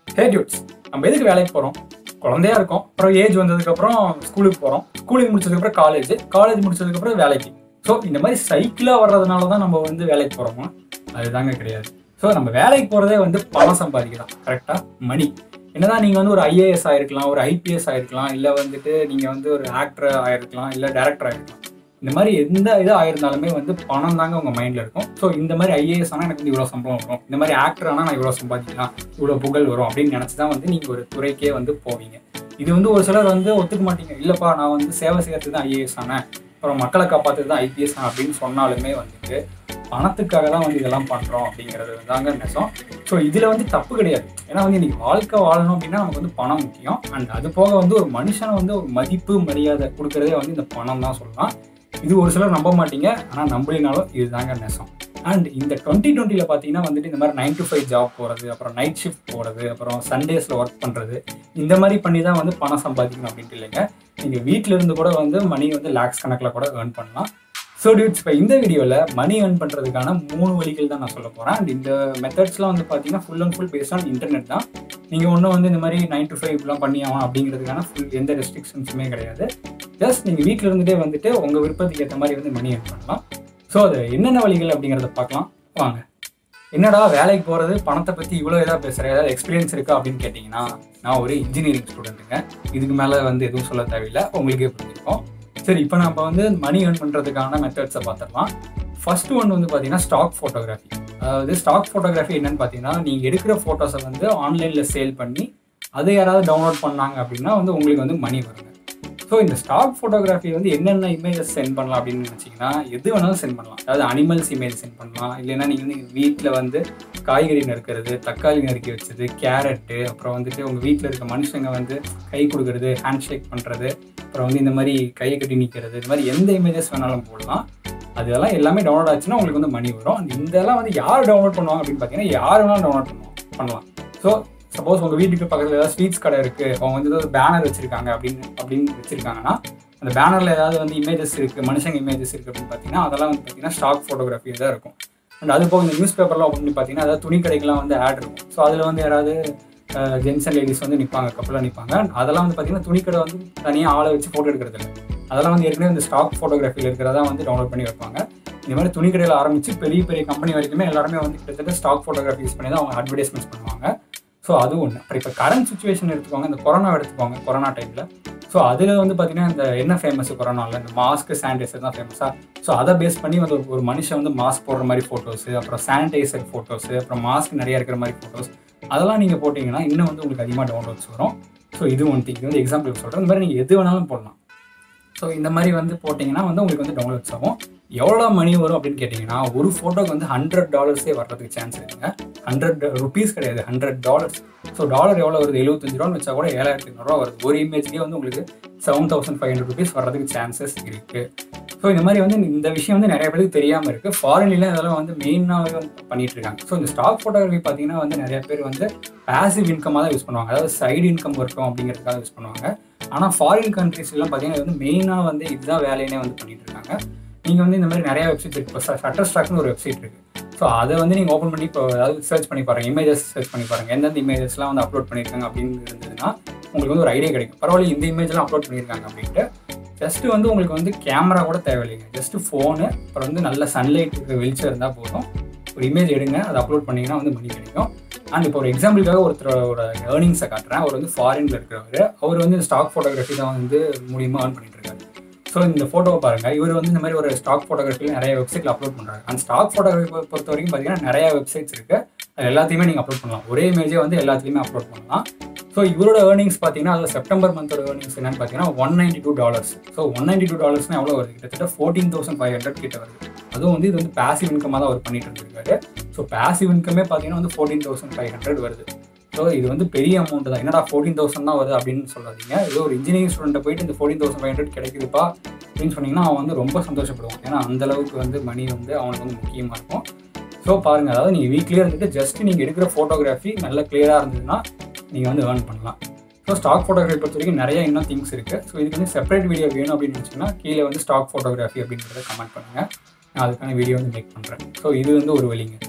ஹே dudes நம்ம எதுக்கு வேலைக்கு போகிறோம் குழந்தையா இருக்கோம் அப்புறம் ஏஜ் வந்ததுக்கப்புறம் ஸ்கூலுக்கு போகிறோம் ஸ்கூலுக்கு முடிச்சதுக்கப்புறம் காலேஜ் காலேஜ் முடிச்சதுக்கப்புறம் வேலைக்கு ஸோ இந்த மாதிரி சைக்கிளாக வர்றதுனால தான் நம்ம வந்து வேலைக்கு போகிறோமா அதுதாங்க கிடையாது ஸோ நம்ம வேலைக்கு போகிறதே வந்து பணம் சம்பாதிக்கலாம் கரெக்டாக மணி என்னதான் நீங்கள் வந்து ஒரு ஐஏஎஸ் ஆயிருக்கலாம் ஒரு ஐபிஎஸ் ஆயிருக்கலாம் இல்லை வந்துட்டு நீங்கள் வந்து ஒரு ஆக்டர் ஆயிருக்கலாம் இல்லை டேரக்டர் ஆயிருக்கலாம் இந்த மாதிரி எந்த இது ஆயிருந்தாலுமே வந்து பணம் தாங்க உங்கள் மைண்டில் இருக்கும் ஸோ இந்த மாதிரி ஐஏஎஸ் ஆனால் எனக்கு வந்து இவ்வளோ சம்பளம் வரும் இந்த மாதிரி ஆக்டர் ஆனால் நான் இவ்வளோ சம்பாதிக்கலாம் இவ்வளோ புகழ் வரும் அப்படின்னு நினச்சி தான் வந்து நீங்கள் ஒரு துறைக்கே வந்து போவீங்க இது வந்து ஒரு சிலர் வந்து ஒத்துக்க மாட்டீங்க இல்லைப்பா நான் வந்து சேவை செய்யறதுக்கு தான் ஐஏஎஸ் ஆனேன் அப்புறம் மக்களை காப்பாற்றுறது தான் ஐபிஎஸ் ஆனேன் அப்படின்னு சொன்னாலுமே வந்துட்டு பணத்துக்காக தான் வந்து இதெல்லாம் பண்ணுறோம் அப்படிங்கிறது தாங்க நெசம் ஸோ இதில் வந்து தப்பு கிடையாது ஏன்னா வந்து இன்னைக்கு வாழ்க்கை வாழணும் அப்படின்னா நமக்கு வந்து பணம் முக்கியம் அண்ட் அது போக வந்து ஒரு மனுஷனை வந்து ஒரு மதிப்பு மரியாதை கொடுக்கறதே வந்து இந்த பணம் தான் சொல்லலாம் இது ஒரு சிலர் நம்ப மாட்டீங்க ஆனால் நம்பலினாலும் இதுதாங்க நெசம் அண்ட் இந்த டுவெண்ட்டி டுவெண்ட்டியில் பார்த்தீங்கன்னா வந்துட்டு இந்த மாதிரி நைன் டு ஃபைவ் ஜாப் போகிறது அப்புறம் நைட் ஷிஃப்ட் போகிறது அப்புறம் சண்டேஸில் ஒர்க் பண்ணுறது இந்த மாதிரி பண்ணி தான் வந்து பணம் சம்பாதிக்கணும் அப்படின்ட்டு இல்லைங்க நீங்கள் வீட்டில் இருந்து கூட வந்து மணி வந்து லேக்ஸ் கணக்கில் கூட ஏர்ன் பண்ணலாம் ஸோ டியூட்ஸ் இப்போ இந்த வீடியோவில் மணி ஏர்ன் பண்ணுறதுக்கான மூணு வழிகள் தான் நான் சொல்ல போகிறேன் அண்ட் இந்த மெத்தட்ஸ்லாம் வந்து பார்த்தீங்கன்னா full and full paste on internet தான் நீங்கள் ஒன்றும் வந்து இந்த மாதிரி நைன் டு ஃபைவ்லாம் பண்ணி ஆகணும் அப்படிங்கிறதுக்கான ஃபுல் எந்த ரெஸ்ட்ரிக்ஷன்ஸுமே கிடையாது ஜஸ்ட் நீங்கள் வீட்டில் இருந்துகிட்டே வந்துட்டு உங்கள் விருப்பத்துக்கு ஏற்ற மாதிரி வந்து மணி ஏர்ன் பண்ணலாம் ஸோ அது என்னென்ன வழிகள் அப்படிங்கிறத பார்க்கலாம் வாங்க என்னடா வேலைக்கு போகிறது பணத்தை பற்றி இவ்வளோ இதாக பேசுகிறேன் ஏதாவது எக்ஸ்பீரியன்ஸ் இருக்கா அப்படின்னு கேட்டிங்கன்னா நான் ஒரு இன்ஜினியரிங் ஸ்டூடெண்ட்டுங்க இதுக்கு மேலே வந்து எதுவும் சொல்ல தேவையில்லை உங்களுக்கே புரிஞ்சிருக்கும் சரி இப்போ நம்ம வந்து மணி ஏர்ன் பண்ணுறதுக்கான மெத்தட்ஸை பார்த்துடலாம் ஃபர்ஸ்ட் ஒன் வந்து பார்த்தீங்கன்னா ஸ்டாக் ஃபோட்டோகிராஃபி அதாவது ஸ்டாக் ஃபோட்டோகிராஃபி என்னன்னு பார்த்தீங்கன்னா நீங்கள் எடுக்கிற ஃபோட்டோஸை வந்து ஆன்லைனில் சேல் பண்ணி அதை யாராவது டவுன்லோட் பண்ணாங்க அப்படின்னா வந்து உங்களுக்கு வந்து மணி வருங்க ஸோ இந்த ஸ்டாக் ஃபோட்டோகிராஃபி வந்து என்னென்ன இமேஜஸ் சென்ட் பண்ணலாம் அப்படின்னு நினச்சிங்கன்னா எது வேணாலும் சென்ட் பண்ணலாம் அதாவது அனிமல்ஸ் இமேஜ் சென்ட் பண்ணலாம் இல்லைன்னா நீங்கள் வந்து வீட்டில் வந்து காய்கறி நறுக்கிறது தக்காளி நறுக்கி வச்சது கேரட்டு அப்புறம் வந்துட்டு உங்கள் வீட்டில் இருக்க மனுஷங்க வந்து கை கொடுக்கறது ஹேண்ட் ஷேக் பண்ணுறது அப்புறம் வந்து இந்த மாதிரி கையை கட்டி நிற்கிறது இந்த மாதிரி எந்த இமேஜஸ் வேணாலும் போடலாம் அதெல்லாம் எல்லாமே டவுன்லோட் ஆச்சுன்னா உங்களுக்கு வந்து மணி வரும் And இதெல்லாம் வந்து யார் டவுன்லோட் பண்ணுவாங்க அப்படின்னு பார்த்தீங்கன்னா யார் வேணாலும் டவுன்லோட் பண்ணுவோம் பண்ணலாம் ஸோ சப்போஸ் உங்கள் வீட்டுக்கு பக்கத்தில் ஏதாவது ஸ்வீட்ஸ் கடை இருக்குது அவங்க வந்து ஏதாவது பேனர் வச்சுருக்காங்க அப்படின்னு அப்படின்னு வச்சுருக்காங்கன்னா அந்த பேனரில் ஏதாவது வந்து இமேஜஸ் இருக்குது மனுஷங்க இமேஜஸ் இருக்குது அப்படின்னு பார்த்தீங்கன்னா அதெல்லாம் வந்து பார்த்தீங்கன்னா ஸ்டாக் ஃபோட்டோகிராஃபி தான் இருக்கும் அண்ட் அது போக இந்த நியூஸ் பேப்பர்லாம் ஓப்பன் பண்ணி பார்த்தீங்கன்னா அதாவது துணி கடைக்கெல்லாம் வந்து ஆட் இருக்கும் ஸோ அதில் வந்து யாராவது ஜென்ஸ் அண்ட் லேடிஸ் வந்து நிற்பாங்க கப்பலாக நிற்பாங்க அதெல்லாம் வந்து பார்த்தீங்கன்னா துணி கடை வந்து தனியாக ஆளை வச்சு ஃபோட்டோ எடுக்கிறது இல்லை அதெல்லாம் வந்து ஏற்கனவே இந்த ஸ்டாக் ஃபோட்டோகிராஃபியில் இருக்கிறதா வந்து டவுன்லோட் பண்ணி வைப்பாங்க இந்த மாதிரி துணி கடையில் ஆரம்பித்து பெரிய பெரிய கம்பெனி வரைக்குமே எல்லாருமே வந்து கிட்டத்தட்ட ஸ்டாக் ஃபோட்டோகிராஃபி யூஸ் பண்ணி தான் அவங்க அட்வர்டைஸ்மெண்ட்ஸ் பண்ணுவாங்க ஸோ அது ஒன்று அப்புறம் இப்போ கரண்ட் சுச்சுவேஷன் எடுத்துக்கோங்க இந்த கொரோனா எடுத்துக்கோங்க கொரோனா டைமில் ஸோ அதில் வந்து பார்த்தீங்கன்னா இந்த என்ன ஃபேமஸ் கொரோனாவில் இந்த மாஸ்க் சானிடைசர் தான் ஃபேமஸாக ஸோ அதை பேஸ் பண்ணி வந்து ஒரு- ஒரு மனுஷன் வந்து மாஸ்க் போடுற மாதிரி ஃபோட்டோஸு அப்புறம் சானிடைசர் ஃபோட்டோஸு அப்புறம் மாஸ்க் நிறைய இருக்கிற மாதிரி ஃபோட்டோஸ் அதெல்லாம் நீங்கள் போட்டிங்கன்னா இன்னும் வந்து உங்களுக்கு அதிகமாக டவுன்லோட்ஸ் வரும் ஸோ இது ஒன் திங் இது வந்து எக்ஸாம்பிள் சொல்கிறேன் இந்த மாதிரி நீங்கள் எது வேணாலும் போடலாம் ஸோ இந்த மாதிரி வந்து போட்டிங்கன்னா வந்து உங்களுக்கு வந்து டவுன்லோட்ஸ் ஆகும் எவ்வளோ மணி வரும் அப்படின்னு கேட்டிங்கன்னா ஒரு ஃபோட்டோக்கு வந்து ஹண்ட்ரட் டாலர்ஸே வர்றதுக்கு சான்ஸ் இருக்குங்க ஹண்ட்ரட் ருபீஸ் கிடையாது ஹண்ட்ரட் டாலர்ஸ் ஸோ டாலர் எவ்வளோ வருது எழுபத்தஞ்சு ரூபான்னு வச்சா கூட ஏழாயிரத்தி ஐநூறுரூவா வருது ஒரு இமேஜ்லேயே வந்து உங்களுக்கு seven thousand five hundred rupees வர்றதுக்கு சான்சஸ் இருக்குது ஸோ இந்த மாதிரி வந்து இந்த விஷயம் வந்து நிறைய பேருக்கு தெரியாமல் இருக்குது ஃபாரின்லாம் இதெல்லாம் வந்து மெயினாகவே வந்து பண்ணிட்டு இருக்காங்க ஸோ இந்த ஸ்டாக் ஃபோட்டோகிராஃபி பார்த்தீங்கன்னா வந்து நிறைய பேர் வந்து பாசிவ் இன்கமாக தான் யூஸ் பண்ணுவாங்க அதாவது சைடு இன்கம் இருக்கும் அப்படிங்கிறதுக்காக யூஸ் பண்ணுவாங்க ஆனால் ஃபாரின் கண்ட்ரீஸ்லாம் பார்த்தீங்கன்னா இது வந்து மெயினாக வந்து இதுதான் வேலையினே வந்து பண்ணிட்டு இருக்காங்க நீங்கள் வந்து இந்த மாதிரி நிறைய வெப்சைட் இருக்கு இப்போ ஷட்டர் ஸ்டாக்னு ஒரு வெப்சைட் இருக்கு ஸோ அதை வந்து நீங்கள் ஓப்பன் பண்ணி இப்போ அதாவது சர்ச் பண்ணி பாருங்க இமேஜஸ் சர்ச் பண்ணி பாருங்க எந்தெந்த இமேஜஸ்லாம் வந்து அப்லோட் பண்ணியிருக்காங்க அப்படின்னு இருந்ததுன்னா உங்களுக்கு வந்து ஒரு ஐடியா கிடைக்கும் பரவாயில்ல இந்த இமேஜ்லாம் அப்லோட் பண்ணியிருக்காங்க அப்படின்ட்டு ஜஸ்ட் வந்து உங்களுக்கு வந்து கேமரா கூட தேவையில்லைங்க ஜஸ்ட் ஃபோனு அப்புறம் வந்து நல்ல சன்லைட் இருக்கிற வெளிச்சம் இருந்தால் போதும் ஒரு இமேஜ் எடுங்க அதை அப்லோட் பண்ணீங்கன்னா வந்து மணி கிடைக்கும் அண்ட் இப்போ ஒரு எக்ஸாம்பிளுக்காக ஒருத்தரோட ஏர்னிங்ஸை காட்டுறேன் அவர் வந்து ஃபாரினில் இருக்கிறவர் அவர் வந்து ஸ்டாக் ஃபோட்டோகிராஃபி தான் வந்து மூலியமாக ஏர்ன் பண்ணிட்டு இருக்காரு ஸோ இந்த ஃபோட்டோவை பாருங்க இவர் வந்து இந்த மாதிரி ஒரு ஸ்டாக் ஃபோட்டோகிராஃபியில் நிறைய வெப்சைட்ல அப்லோட் பண்ணுறாங்க அந்த ஸ்டாக் ஃபோட்டோகிராஃபி பொறுத்த வரைக்கும் பார்த்தீங்கன்னா நிறைய வெப்சைட்ஸ் இருக்கு அது எல்லாத்தையுமே நீங்கள் அப்லோட் பண்ணலாம் ஒரே இமேஜே வந்து எல்லாத்துலேயுமே அப்லோட் பண்ணலாம் ஸோ இவரோட ஏர்னிங்ஸ் பார்த்தீங்கன்னா அது செப்டம்பர் மந்தோட ஏர்னிங்ஸ் என்னன்னு பார்த்தீங்கன்னா one ninety two dollars so one ninety two டாலர்ஸ்னா எவ்வளோ வருது கிட்டத்தட்ட ஃபோர்டீன் தௌசண்ட் ஃபைவ் ஹண்ட்ரட் கிட்ட வருது அதுவும் வந்து இது வந்து பேசிவ் இன்கமாக தான் அவர் பண்ணிட்டு இருந்திருக்காரு ஸோ பேசிவ் இன்கமே பார்த்தீங்கன்னா வந்து ஃபோர்டீன் தௌசண்ட் ஃபைவ் ஹண்ட்ரட் வருது ஸோ இது வந்து பெரிய அமௌண்ட் தான் என்னடா ஃபோர்டீன் தௌசண்ட் தான் வருது அப்படின்னு சொல்லாதீங்க ஏதோ ஒரு இன்ஜினியரிங் ஸ்டூடெண்ட்டை போயிட்டு இந்த ஃபோர்டீன் தௌசண்ட் ஃபைவ் ஹண்ட்ரட் கிடைக்குதுப்பா அப்படின்னு சொன்னீங்கன்னா அவன் வந்து ரொம்ப சந்தோஷப்படுவான் ஏன்னா அந்த அளவுக்கு வந்து மணி வந்து அவனுக்கு வந்து முக்கியமாக இருக்கும் ஸோ பாருங்கள் அதாவது நீங்கள் வீட்லேயே இருந்துட்டு ஜஸ்ட் நீங்கள் எடுக்கிற ஃபோட்டோகிராஃபி நல்ல கிளியராக இருந்ததுன்னா நீங்கள் வந்து ஏர்ன் பண்ணலாம் ஸோ ஸ்டாக் ஃபோட்டோகிராஃபி பொறுத்த வரைக்கும் நிறைய இன்னும் திங்ஸ் இருக்குது ஸோ இதுக்கு வந்து செப்பரேட் வீடியோ வேணும் அப்படின்னு நினச்சிங்கன்னா கீழே வந்து ஸ்டாக் ஃபோட்டோகிராஃபி அப்படின்றத கமெண்ட் பண்ணுங்கள் நான் அதுக்கான வீடியோ வந்து மேக் பண்ணுறேன் ஸோ இது வந்து ஒரு வழிங்க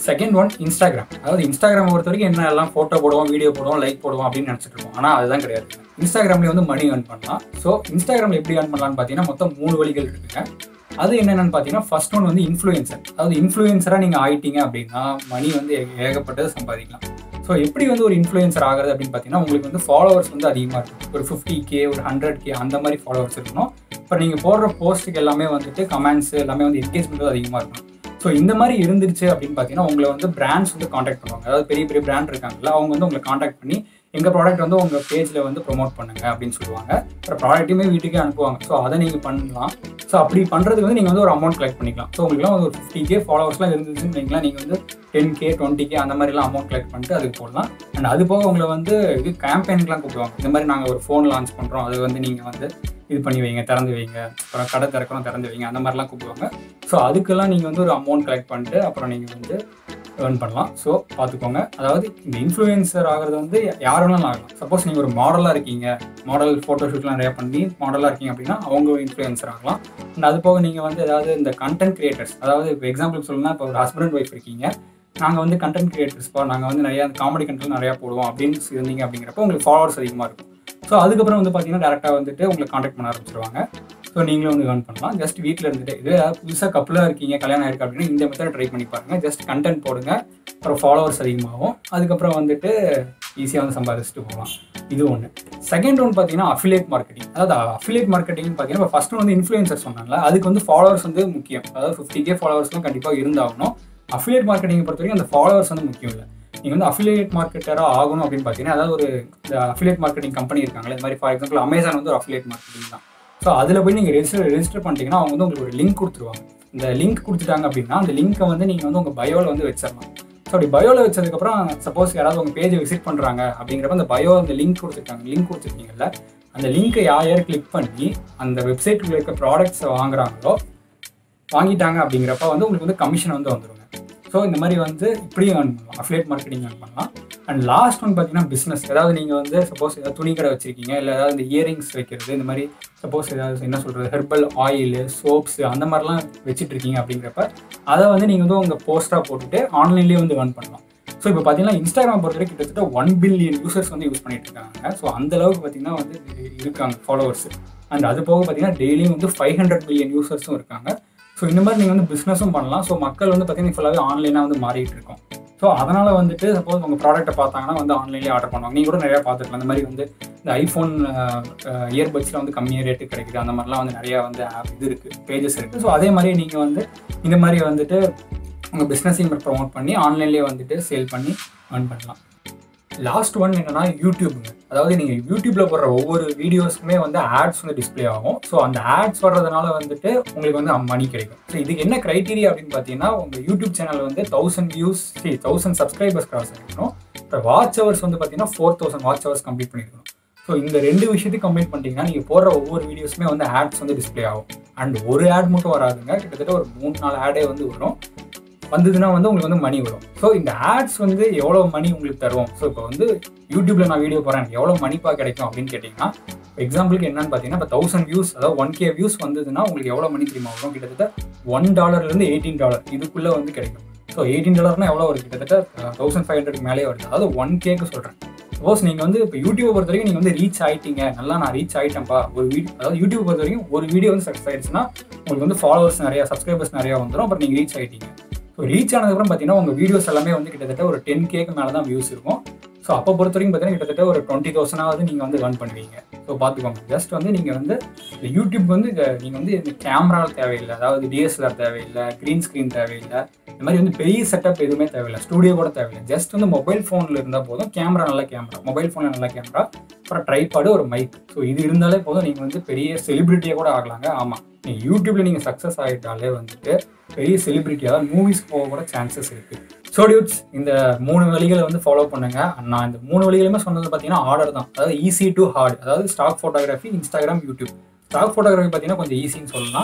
செகண்ட் ஒன் இன்ஸ்டாகிராம் அதாவது இன்ஸ்டாகிராம் பொறுத்த வரைக்கும் என்ன எல்லாம் ஃபோட்டோ போடுவோம் வீடியோ போடுவோம் லைக் போடுவோம் அப்படின்னு நினச்சிட்டு இருக்கோம் ஆனால் அதுதான் கிடையாது இன்ஸ்டாகிராம்லேயே வந்து மணி ஏர்ன் பண்ணலாம் ஸோ இன்ஸ்டாகிராமில் எப்படி ஏர்ன் பண்ணலாம்னு பார்த்தீங்கன்னா மொத்தம் மூணு வழிகள் இருக்குங்க அது என்னென்னு பார்த்தீங்கன்னா ஃபர்ஸ்ட் ஒன் வந்து இன்ஃப்ளூயன்சர் அதாவது இன்ஃப்ளூயன்சராக நீங்கள் ஆயிட்டீங்க அப்படின்னா மணி வந்து ஏ- ஏகப்பட்டது சம்பாதிக்கலாம் ஸோ எப்படி வந்து ஒரு இன்ஃப்ளூயன்சர் ஆகுறது அப்படின்னு பார்த்தீங்கன்னா உங்களுக்கு வந்து ஃபாலோவர்ஸ் வந்து அதிகமாக இருக்கும் ஒரு ஃபிஃப்டி கே ஒரு ஹண்ட்ரட் கே அந்த மாதிரி ஃபாலோவர்ஸ் இருக்கணும் இப்போ நீங்கள் போடுற போஸ்ட்டுக்கு எல்லாமே வந்துட்டு கமெண்ட்ஸ் எல்லாமே வந்து என்கேஜ்மெண்ட் அதிகமாக இருக்கணும் ஸோ இந்த மாதிரி இருந்துருச்சு அப்படின்னு பார்த்தீங்கன்னா உங்களை வந்து பிராண்ட்ஸ் வந்து காண்டாக்ட் பண்ணுவாங்க அதாவது பெரிய பெரிய பிராண்ட் இருக்காங்கல்ல அவங்க வந்து உங்களை காண்டாக்ட் பண்ணி எங்கள் ப்ராடக்ட் வந்து உங்கள் பேஜில் வந்து ப்ரோமோட் பண்ணுங்க அப்படின்னு சொல்லுவாங்க அப்புறம் ப்ராடக்ட்டுமே வீட்டுக்கே அனுப்புவாங்க ஸோ அதை நீங்கள் பண்ணலாம் ஸோ அப்படி பண்ணுறதுக்கு வந்து நீங்கள் வந்து ஒரு அமௌண்ட் கலெக்ட் பண்ணிக்கலாம் ஸோ உங்களுக்குலாம் வந்து ஒரு ஃபிஃப்டி கே ஃபாலோவர்ஸ்லாம் இருந்துச்சுன்னு வைங்களா நீங்கள் வந்து டென் கே டுவெண்ட்டி கே அந்த மாதிரிலாம் அமௌண்ட் கலெக்ட் பண்ணிட்டு அதுக்கு போடலாம் அண்ட் அது போக உங்களை வந்து இது கேம்பெயினுக்குலாம் கூப்பிடுவாங்க இந்த மாதிரி நாங்கள் ஒரு ஃபோன் லான்ச் பண்ணுறோம் அது வந்து நீங்கள் வந்து இது பண்ணி வைங்க திறந்து வைங்க அப்புறம் கடை திறக்கணும் திறந்து வைங்க அந்த மாதிரிலாம் கூப்பிடுவாங்க ஸோ அதுக்கெல்லாம் நீங்கள் வந்து ஒரு அமௌண்ட் கலெக்ட் பண்ணிட்டு அப்புறம் நீங்கள் வந்து ஏர்ன் பண்ணலாம் ஸோ பார்த்துக்கோங்க அதாவது இந்த இன்ஃப்ளூயன்சர் ஆகிறது வந்து யார் வேணாலும் ஆகலாம் சப்போஸ் நீங்கள் ஒரு மாடலாக இருக்கீங்க மாடல் ஃபோட்டோ ஷூட்லாம் நிறையா பண்ணி மாடலாக இருக்கீங்க அப்படின்னா அவங்க இன்ஃப்ளூயன்சர் ஆகலாம் அண்ட் அது போக நீங்கள் வந்து ஏதாவது இந்த கண்டென்ட் கிரியேட்டர்ஸ் அதாவது இப்போ எக்ஸாம்பிள் சொல்லணும்னா இப்போ ஒரு ஹஸ்பண்ட் அண்ட் ஒய்ஃப் இருக்கீங்க நாங்கள் வந்து கண்டென்ட் கிரியேட்டர்ஸ்ப்பா நாங்கள் வந்து நிறையா காமெடி கண்டென்ட் நிறையா போடுவோம் அப்படின்னு இருந்தீங்க அப்படிங்கிறப்ப உங்களுக்கு ஃபாலோவர்ஸ் அதிகமாக இருக்கும் ஸோ அதுக்கப்புறம் வந்து பார்த்தீங்கன்னா டேரெக்டாக வந்துட்டு உங்களை காண்டாக்ட் பண்ண ஆரம்பிச்சிருவாங்க ஸோ நீங்களும் வந்து ஏர்ன் பண்ணலாம் ஜஸ்ட் வீட்டில் இருந்துட்டு இது புதுசாக கப்பலாக இருக்கீங்க கல்யாணம் ஆயிருக்கு அப்படின்னா இந்த மெத்தட் ட்ரை பண்ணி பாருங்க ஜஸ்ட் கண்டென்ட் போடுங்க அப்புறம் ஃபாலோவர்ஸ் அதிகமாகும் அதுக்கப்புறம் வந்துட்டு ஈஸியாக வந்து சம்பாதிச்சுட்டு போகலாம் இது ஒன்று செகண்ட் ஒன் பார்த்தீங்கன்னா அஃபிலியேட் மார்க்கெட்டிங் அதாவது அஃபிலியேட் மார்க்கெட்டிங் பார்த்தீங்கன்னா ஃபர்ஸ்ட் வந்து இன்ஃப்ளூயன்சர் சொன்னாங்கல்ல அதுக்கு வந்து ஃபாலோவர்ஸ் வந்து முக்கியம் அதாவது ஃபிஃப்டி கே ஃபாலோவர்ஸ்லாம் கண்டிப்பாக இருந்தாகணும் அஃபிலியேட் மார்க்கெட்டிங் பொறுத்த வரைக்கும் அந்த ஃபாலோவர்ஸ் வந்து முக்கியம் இல்லை நீங்கள் வந்து அஃபிலியேட் மார்க்கெட்டராக ஆகணும் அப்படின்னு பார்த்தீங்கன்னா அதாவது ஒரு இந்த அஃபிலியேட் மார்க்கெட்டிங் கம்பெனி இருக்காங்களே இந்த மாதிரி ஃபார் எக்ஸாம்பிள் அமேசான் வந்து ஒரு அஃபிலியேட் மார்க்கெட்டிங் தான் ஸோ அதில் போய் நீங்கள் ரெஜிஸ்டர் ரெஜிஸ்டர் பண்ணிட்டீங்கன்னா அவங்க வந்து உங்களுக்கு ஒரு லிங்க் கொடுத்துருவாங்க இந்த லிங்க் கொடுத்துட்டாங்க அப்படின்னா அந்த லிங்க்கை வந்து நீங்கள் வந்து உங்கள் பயோவில் வந்து வச்சிடலாம் ஸோ அப்படி பயோவில் வச்சதுக்கப்புறம் சப்போஸ் யாராவது உங்கள் பேஜை விசிட் பண்ணுறாங்க அப்படிங்கிறப்ப அந்த பயோ அந்த லிங்க் கொடுத்துருக்காங்க லிங்க் கொடுத்துருக்கீங்கல்ல அந்த லிங்க்கை யார் யார் கிளிக் பண்ணி அந்த வெப்சைட்டுக்குள்ள இருக்க ப்ராடக்ட்ஸை வாங்குறாங்களோ வாங்கிட்டாங்க அப்படிங்கிறப்ப வந்து உங்களுக்கு வந்து கமிஷன் வந்து வந்துருங்க ஸோ இந்த மாதிரி வந்து இப்படியும் earn பண்ணலாம் அஃபிலேட் மார்க்கெட்டிங் earn பண்ணலாம் அண்ட் லாஸ்ட் ஒன் பார்த்தீங்கன்னா பிஸ்னஸ் ஏதாவது நீங்கள் வந்து சப்போஸ் ஏதாவது துணி கடை வச்சிருக்கீங்க இல்லை ஏதாவது இந்த இயரிங்ஸ் வைக்கிறது இந்த மாதிரி சப்போஸ் ஏதாவது என்ன சொல்கிறது ஹெர்பல் ஆயில் சோப்ஸ் அந்த மாதிரிலாம் வச்சுட்டு இருக்கீங்க அப்படிங்கிறப்ப அதை வந்து நீங்கள் வந்து உங்கள் போஸ்ட்டாக போட்டுட்டு ஆன்லைன்லேயே வந்து earn பண்ணலாம் ஸோ இப்போ பார்த்தீங்கன்னா இன்ஸ்டாகிராம் பொறுத்த வரைக்கும் கிட்டத்தட்ட ஒன் பில்லியன் யூசர்ஸ் வந்து யூஸ் பண்ணிட்டு இருக்காங்க ஸோ அந்த அளவுக்கு பார்த்தீங்கன்னா வந்து இருக்காங்க ஃபாலோவர்ஸ் அண்ட் அது போக பார்த்தீங்கன்னா டெய்லியும் வந்து ஃபைவ் ஹண்ட்ரட் மில்லியன் யூசர்ஸும் இருக்காங்க ஸோ இந்த மாதிரி நீங்கள் வந்து பிஸ்னஸும் பண்ணலாம் ஸோ மக்கள் வந்து பார்த்தீங்கன்னா ஃபுல்லாகவே ஆன்லைனாக வந்து மாறிட்டு இருக்கோம் ஸோ அதனால் வந்துட்டு சப்போஸ் உங்கள் ப்ராடக்ட்டை பார்த்தாங்கன்னா வந்து ஆன்லைன்லேயே ஆர்டர் பண்ணுவாங்க நீங்கள் கூட நிறையா பார்த்துருக்கலாம் இந்த மாதிரி வந்து இந்த ஐஃபோன் இயர்பட்ஸில் வந்து கம்மியாக ரேட்டு கிடைக்குது அந்த மாதிரிலாம் வந்து நிறையா வந்து ஆப் இது இருக்குது பேஜஸ் இருக்குது ஸோ அதே மாதிரி நீங்கள் வந்து இந்த மாதிரி வந்துட்டு உங்கள் பிஸ்னஸையும் ப்ரொமோட் பண்ணி ஆன்லைன்லேயே வந்துட்டு சேல் பண்ணி earn பண்ணலாம் லாஸ்ட் ஒன் என்னன்னா யூடியூப்ங்க அதாவது நீங்கள் யூடியூப்ல போடுற ஒவ்வொரு வீடியோஸ்க்குமே வந்து ஆட்ஸ் வந்து டிஸ்ப்ளே ஆகும் ஸோ அந்த ஆட்ஸ் வர்றதுனால வந்துட்டு உங்களுக்கு வந்து மணி கிடைக்கும் ஸோ இதுக்கு என்ன க்ரைட்டீரியா அப்படின்னு பார்த்தீங்கன்னா உங்கள் யூடியூப் சேனல் வந்து தௌசண்ட் வியூஸ் சி தௌசண்ட் சப்ஸ்கிரைபர்ஸ் கிராஸ் ஆகிருக்கணும் இப்போ வாட்ச் ஹவர்ஸ் வந்து பார்த்தீங்கன்னா four thousand watch hours complete பண்ணிருக்கணும் ஸோ இந்த ரெண்டு விஷயத்தையும் கம்ப்ளீட் பண்ணிட்டீங்கன்னா நீங்கள் போடுற ஒவ்வொரு வீடியோஸுமே வந்து ஆட்ஸ் வந்து டிஸ்ப்ளே ஆகும் அண்ட் ஒரு ஆட் மட்டும் வராதுங்க கிட்டத்தட்ட ஒரு மூணு நாலு ஆடே வந்து வரும் வந்ததுன்னா வந்து உங்களுக்கு வந்து மணி வரும் ஸோ இந்த ஆட்ஸ் வந்து எவ்வளோ மணி உங்களுக்கு தரும் ஸோ இப்போ வந்து யூடியூப்ல நான் வீடியோ போகிறேன் எனக்கு எவ்வளோ மணிப்பா கிடைக்கும் அப்படின்னு கேட்டிங்கன்னா எக்ஸாம்பிளுக்கு என்னன்னு பார்த்தீங்கன்னா இப்போ தௌசண்ட் வியூஸ் அதாவது ஒன் கே வியூஸ் வந்ததுன்னா உங்களுக்கு எவ்வளோ மணி தெரியுமா வரும் கிட்டத்தட்ட ஒன் டாலர்லேருந்து எயிட்டீன் டாலர் இதுக்குள்ளே வந்து கிடைக்கும் ஸோ எயிட்டீன் டாலர்னா எவ்வளோ வருது கிட்டத்தட்ட தௌசண்ட் ஃபைவ் ஹண்ட்ரட் மேலே வருது அதாவது ஒன் கேக்கு சொல்கிறேன் சப்போஸ் நீங்கள் வந்து இப்போ யூடியூப் பொறுத்த வரைக்கும் நீங்கள் வந்து ரீச் ஆயிட்டீங்க நல்லா நான் ரீச் ஆயிட்டேன்ப்பா ஒரு வீடியோ அதாவது யூடியூப் பொறுத்த வரைக்கும் ஒரு வீடியோ வந்து சக்ஸஸ் ஆயிடுச்சுன்னா உங்களுக்கு வந்து ஃபாலோவர்ஸ் நிறையா சப்ஸ்கிரைபர்ஸ் நிறையா வந்துடும் அப்புறம் நீங்கள் ரீச் ஆயிட்டீங்க ஸோ ரீச் ஆனதுக்கப்புறம் பார்த்தீங்கன்னா உங்கள் வீடியோஸ் எல்லாமே வந்து கிட்டத்தட்ட ஒரு டென் கேக்கு மேலே தான் வியூஸ் இருக்கும் ஸோ அப்போ பொறுத்த வரைக்கும் பார்த்தீங்கன்னா கிட்டத்தட்ட ஒரு டுவெண்ட்டி தௌசண்டாவது நீங்கள் வந்து earn பண்ணுவீங்க ஸோ பார்த்துக்கோங்க ஜஸ்ட் வந்து நீங்கள் வந்து இந்த யூடியூப் வந்து நீங்கள் வந்து இந்த கேமரா தேவையில்லை அதாவது டிஎஸ்எல்ஆர் தேவையில்லை க்ரீன் ஸ்க்ரீன் தேவையில்லை இந்த மாதிரி வந்து பெரிய செட்டப் எதுவுமே தேவையில்லை ஸ்டூடியோ கூட தேவையில்லை ஜஸ்ட் வந்து மொபைல் ஃபோனில் இருந்தால் போதும் கேமரா நல்ல கேமரா மொபைல் ஃபோனில் நல்ல கேமரா அப்புறம் ட்ரைபாடு ஒரு மைக் ஸோ இது இருந்தாலே போதும் நீங்கள் வந்து பெரிய செலிபிரிட்டியாக கூட ஆகலாங்க ஆமாம் நீங்கள் யூடியூப்ல நீங்கள் சக்ஸஸ் ஆகிட்டாலே வந்துட்டு பெரிய செலிபிரிட்டி அதாவது மூவிஸ் போக கூட சான்சஸ் இருக்கு ஸோ டியூட்ஸ் இந்த மூணு வழிகளை வந்து ஃபாலோ பண்ணுங்க நான் இந்த மூணு வழிகளுமே சொன்னது பார்த்தீங்கன்னா ஆர்டர் தான் அதாவது ஈஸி டு ஹார்ட் அதாவது stock photography Instagram YouTube stock photography பார்த்தீங்கன்னா கொஞ்சம் ஈஸின்னு சொல்லலாம்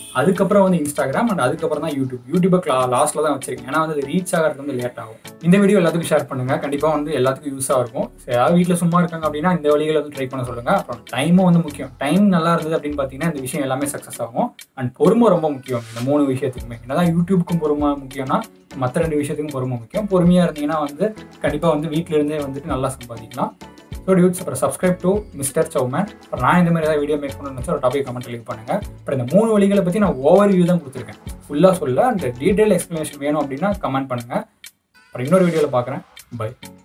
அதுக்கப்புறம் வந்து இன்ஸ்டாகிராம் அண்ட் அதுக்கப்புறம் தான் யூடியூப் யூடியூபை கிளா லாஸ்ட்டில் தான் வச்சிருக்கேன் ஏன்னா வந்து ரீச் ஆகிறது வந்து லேட் ஆகும் இந்த வீடியோ எல்லாத்துக்கும் ஷேர் பண்ணுங்க கண்டிப்பாக வந்து எல்லாத்துக்கும் யூஸாக இருக்கும் சரி, யாராவது வீட்டில் சும்மா இருக்காங்க அப்படின்னா இந்த வழிகளை வந்து ட்ரை பண்ண சொல்லுங்க அப்புறம் டைமும் வந்து முக்கியம் டைம் நல்லா இருந்தது அப்படின்னு பார்த்தீங்கன்னா இந்த விஷயம் எல்லாமே சக்ஸஸ் ஆகும் அண்ட் பொறுமை ரொம்ப முக்கியம் இந்த மூணு விஷயத்துக்குமே என்னதான் யூடியூப்க்கும் பொறுமை முக்கியம்னா மற்ற ரெண்டு விஷயத்துக்கும் பொறுமை முக்கியம் பொறுமையாக இருந்தீங்கன்னா வந்து கண்டிப்பாக வந்து வீட்டில இருந்தே வந்துட்டு நல்லா சம்பாதிக்கலாம் ஸோ டியூட்ஸ் அப்புறம் சப்ஸ்கிரைப் டு மிஸ்டர் சௌமேன் அப்புறம் நான் இந்த மாதிரி ஏதாவது வீடியோ மேக் பண்ணணும்னு நினச்சா ஒரு டாபிக் கமெண்ட் லீவ் பண்ணுங்க அப்புறம் இந்த மூணு வழிகளை பற்றி நான் ஓவர் வியூ தான் கொடுத்துருக்கேன் ஃபுல்லாக சொல்ல அந்த டீட்டெயில் எக்ஸ்ப்ளனேஷன் வேணும் அப்படின்னா கமெண்ட் பண்ணுங்க அப்புறம் இன்னொரு வீடியோவில் பார்க்குறேன் பை